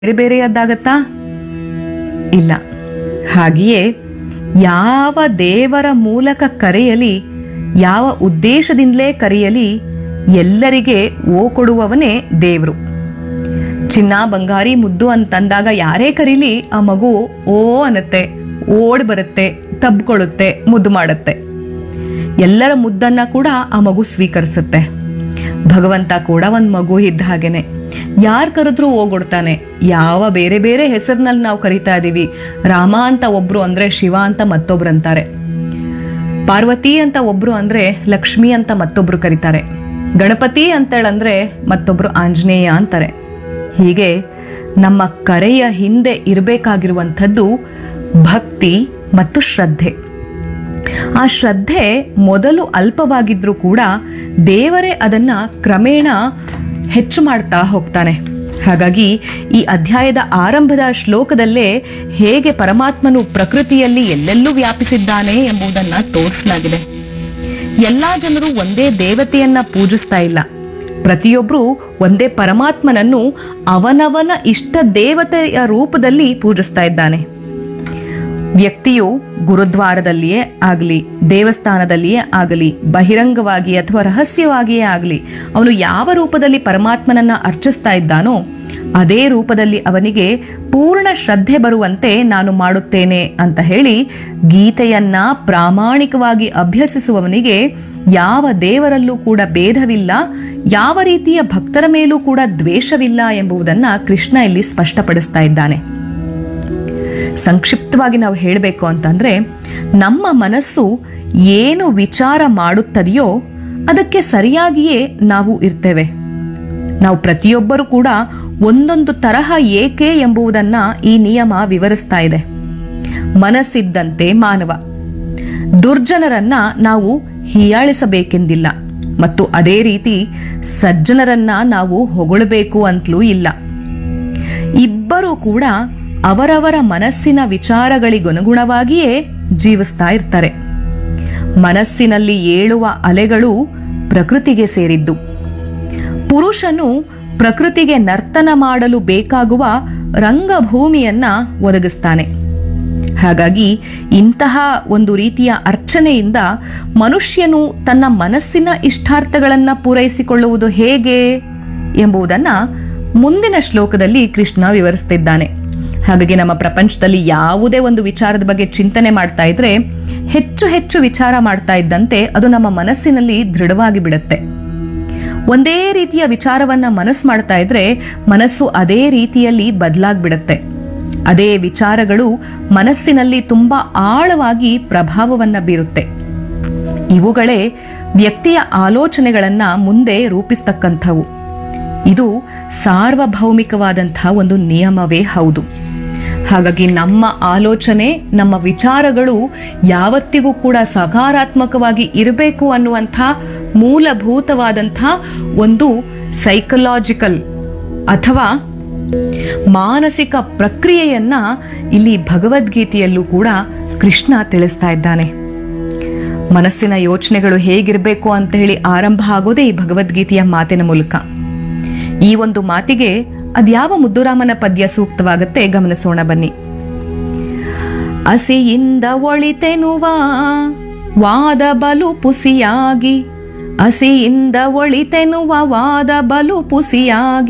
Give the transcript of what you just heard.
ಬೇರೆ ಬೇರೆಯದ್ದಾಗತ್ತಾ ಇಲ್ಲ ಹಾಗೆಯೇ ಯಾವ ದೇವರ ಮೂಲಕ ಕರೆಯಲಿ ಯಾವ ಉದ್ದೇಶದಿಂದಲೇ ಕರೆಯಲಿ ಎಲ್ಲರಿಗೆ ಓ ಕೊಡುವವನೇ ದೇವರು ಚಿನ್ನ ಬಂಗಾರಿ ಮುದ್ದು ಅಂತಂದಾಗ ಯಾರೇ ಕರೀಲಿ ಆ ಮಗು ಓ ಅನ್ನತ್ತೆ ಓಡ್ ಬರುತ್ತೆ ತಬ್ಕೊಳ್ಳುತ್ತೆ ಮುದ್ದು ಮಾಡುತ್ತೆ ಎಲ್ಲರ ಮುದ್ದನ್ನ ಕೂಡ ಆ ಮಗು ಸ್ವೀಕರಿಸುತ್ತೆ ಭಗವಂತ ಕೂಡ ಒಂದು ಮಗು ಇದ್ದ ಹಾಗೇನೆ ಯಾರು ಕರೆದ್ರೂ ಹೋಗೊಡ್ತಾನೆ ಯಾವ ಬೇರೆ ಬೇರೆ ಹೆಸರಿನಲ್ಲಿ ನಾವು ಕರಿತಾ ಇದೀವಿ ರಾಮ ಅಂತ ಒಬ್ರು ಅಂದ್ರೆ ಶಿವ ಅಂತ ಮತ್ತೊಬ್ರು ಅಂತಾರೆ ಪಾರ್ವತಿ ಅಂತ ಒಬ್ರು ಅಂದ್ರೆ ಲಕ್ಷ್ಮಿ ಅಂತ ಮತ್ತೊಬ್ರು ಕರೀತಾರೆ ಗಣಪತಿ ಅಂತೇಳಂದ್ರೆ ಮತ್ತೊಬ್ರು ಆಂಜನೇಯ ಅಂತಾರೆ ಹೀಗೆ ನಮ್ಮ ಕರೆಯ ಹಿಂದೆ ಇರಬೇಕಾಗಿರುವಂಥದ್ದು ಭಕ್ತಿ ಮತ್ತು ಶ್ರದ್ಧೆ ಆ ಶ್ರದ್ಧೆ ಮೊದಲು ಅಲ್ಪವಾಗಿದ್ರೂ ಕೂಡ ದೇವರೇ ಅದನ್ನ ಕ್ರಮೇಣ ಹೆಚ್ಚು ಮಾಡ್ತಾ ಹೋಗ್ತಾನೆ ಹಾಗಾಗಿ ಈ ಅಧ್ಯಾಯದ ಆರಂಭದ ಶ್ಲೋಕದಲ್ಲೇ ಹೇಗೆ ಪರಮಾತ್ಮನು ಪ್ರಕೃತಿಯಲ್ಲಿ ಎಲ್ಲೆಲ್ಲೂ ವ್ಯಾಪಿಸಿದ್ದಾನೆ ಎಂಬುದನ್ನ ತೋರಿಸಲಾಗಿದೆ ಎಲ್ಲಾ ಜನರು ಒಂದೇ ದೇವತೆಯನ್ನ ಪೂಜಿಸ್ತಾ ಇಲ್ಲ ಪ್ರತಿಯೊಬ್ರು ಒಂದೇ ಪರಮಾತ್ಮನನ್ನು ಅವನವನ ಇಷ್ಟ ದೇವತೆಯ ರೂಪದಲ್ಲಿ ಪೂಜಿಸ್ತಾ ಇದ್ದಾನೆ ವ್ಯಕ್ತಿಯು ಗುರುದ್ವಾರದಲ್ಲಿಯೇ ಆಗಲಿ ದೇವಸ್ಥಾನದಲ್ಲಿಯೇ ಆಗಲಿ ಬಹಿರಂಗವಾಗಿ ಅಥವಾ ರಹಸ್ಯವಾಗಿಯೇ ಆಗಲಿ ಅವನು ಯಾವ ರೂಪದಲ್ಲಿ ಪರಮಾತ್ಮನನ್ನ ಅರ್ಚಿಸ್ತಾ ಇದ್ದಾನೋ ಅದೇ ರೂಪದಲ್ಲಿ ಅವನಿಗೆ ಪೂರ್ಣ ಶ್ರದ್ಧೆ ಬರುವಂತೆ ನಾನು ಮಾಡುತ್ತೇನೆ ಅಂತ ಹೇಳಿ ಗೀತೆಯನ್ನ ಪ್ರಾಮಾಣಿಕವಾಗಿ ಅಭ್ಯಸಿಸುವವನಿಗೆ ಯಾವ ದೇವರಲ್ಲೂ ಕೂಡ ಭೇದವಿಲ್ಲ ಯಾವ ರೀತಿಯ ಭಕ್ತರ ಮೇಲೂ ಕೂಡ ದ್ವೇಷವಿಲ್ಲ ಎಂಬುದನ್ನ ಕೃಷ್ಣ ಇಲ್ಲಿ ಸ್ಪಷ್ಟಪಡಿಸ್ತಾ ಇದ್ದಾನೆ ಸಂಕ್ಷಿಪ್ತವಾಗಿ ನಾವು ಹೇಳಬೇಕು ಅಂತಂದ್ರೆ ನಮ್ಮ ಮನಸ್ಸು ಏನು ವಿಚಾರ ಮಾಡುತ್ತದೆಯೋ ಅದಕ್ಕೆ ಸರಿಯಾಗಿಯೇ ನಾವು ಇರ್ತೇವೆ ನಾವು ಪ್ರತಿಯೊಬ್ಬರು ಕೂಡ ಒಂದೊಂದು ತರಹ ಏಕೆ ಎಂಬುದನ್ನ ಈ ನಿಯಮ ವಿವರಿಸ್ತಾ ಇದೆ ಮನಸ್ಸಿದ್ದಂತೆ ಮಾನವ ದುರ್ಜನರನ್ನ ನಾವು ಹೀಯಾಳಿಸಬೇಕೆಂದಿಲ್ಲ ಮತ್ತು ಅದೇ ರೀತಿ ಸಜ್ಜನರನ್ನ ನಾವು ಹೊಗಳಬೇಕು ಅಂತಲೂ ಇಲ್ಲ ಇಬ್ಬರೂ ಕೂಡ ಅವರವರ ಮನಸ್ಸಿನ ವಿಚಾರಗಳಿಗನುಗುಣವಾಗಿಯೇ ಜೀವಿಸ್ತಾ ಇರ್ತಾರೆ ಮನಸ್ಸಿನಲ್ಲಿ ಏಳುವ ಅಲೆಗಳು ಪ್ರಕೃತಿಗೆ ಸೇರಿದ್ದು ಪುರುಷನು ಪ್ರಕೃತಿಗೆ ನರ್ತನ ಮಾಡಲು ಬೇಕಾಗುವ ರಂಗಭೂಮಿಯನ್ನ ಒದಗಿಸ್ತಾನೆ ಹಾಗಾಗಿ ಇಂತಹ ಒಂದು ರೀತಿಯ ಅರ್ಚನೆಯಿಂದ ಮನುಷ್ಯನು ತನ್ನ ಮನಸ್ಸಿನ ಇಷ್ಟಾರ್ಥಗಳನ್ನ ಪೂರೈಸಿಕೊಳ್ಳುವುದು ಹೇಗೆ ಎಂಬುದನ್ನ ಮುಂದಿನ ಶ್ಲೋಕದಲ್ಲಿ ಕೃಷ್ಣ ವಿವರಿಸ್ತಿದ್ದಾನೆ ಹಾಗಾಗಿ ನಮ್ಮ ಪ್ರಪಂಚದಲ್ಲಿ ಯಾವುದೇ ಒಂದು ವಿಚಾರದ ಬಗ್ಗೆ ಚಿಂತನೆ ಮಾಡ್ತಾ ಇದ್ರೆ ಹೆಚ್ಚು ಹೆಚ್ಚು ವಿಚಾರ ಮಾಡ್ತಾ ಇದ್ದಂತೆ ಅದು ನಮ್ಮ ಮನಸ್ಸಿನಲ್ಲಿ ದೃಢವಾಗಿ ಬಿಡುತ್ತೆ ಒಂದೇ ರೀತಿಯ ವಿಚಾರವನ್ನ ಮನಸ್ಸು ಮಾಡ್ತಾ ಇದ್ರೆ ಮನಸ್ಸು ಅದೇ ರೀತಿಯಲ್ಲಿ ಬದಲಾಗ್ಬಿಡುತ್ತೆ ಅದೇ ವಿಚಾರಗಳು ಮನಸ್ಸಿನಲ್ಲಿ ತುಂಬಾ ಆಳವಾಗಿ ಪ್ರಭಾವವನ್ನ ಬೀರುತ್ತೆ ಇವುಗಳೇ ವ್ಯಕ್ತಿಯ ಆಲೋಚನೆಗಳನ್ನ ಮುಂದೆ ರೂಪಿಸ್ತಕ್ಕಂಥವು ಇದು ಸಾರ್ವಭೌಮಿಕವಾದಂತಹ ಒಂದು ನಿಯಮವೇ ಹೌದು ಹಾಗಾಗಿ ನಮ್ಮ ಆಲೋಚನೆ ನಮ್ಮ ವಿಚಾರಗಳು ಯಾವತ್ತಿಗೂ ಕೂಡ ಸಕಾರಾತ್ಮಕವಾಗಿ ಇರಬೇಕು ಅನ್ನುವಂಥ ಮೂಲಭೂತವಾದಂಥ ಒಂದು ಸೈಕಲಾಜಿಕಲ್ ಅಥವಾ ಮಾನಸಿಕ ಪ್ರಕ್ರಿಯೆಯನ್ನ ಇಲ್ಲಿ ಭಗವದ್ಗೀತೆಯಲ್ಲೂ ಕೂಡ ಕೃಷ್ಣ ತಿಳಿಸ್ತಾ ಇದ್ದಾನೆ ಮನಸ್ಸಿನ ಯೋಚನೆಗಳು ಹೇಗಿರಬೇಕು ಅಂತ ಹೇಳಿ ಆರಂಭ ಆಗೋದೇ ಈ ಭಗವದ್ಗೀತೆಯ ಮಾತಿನ ಮೂಲಕ ಈ ಒಂದು ಮಾತಿಗೆ ಅದ್ಯಾವ ಮುದ್ದುರಾಮನ ಪದ್ಯ ಸೂಕ್ತವಾಗತ್ತೆ ಗಮನಿಸೋಣ ಬನ್ನಿ ಅಸಿಯಿಂದ ಒಳಿತೆನುವ ವಾದ ಬಲು ಪುಸಿಯಾಗಿ ಅಸಿಯಿಂದ ಒಳಿತೆನುವ ವಾದ ಬಲು ಪುಸಿಯಾಗಿ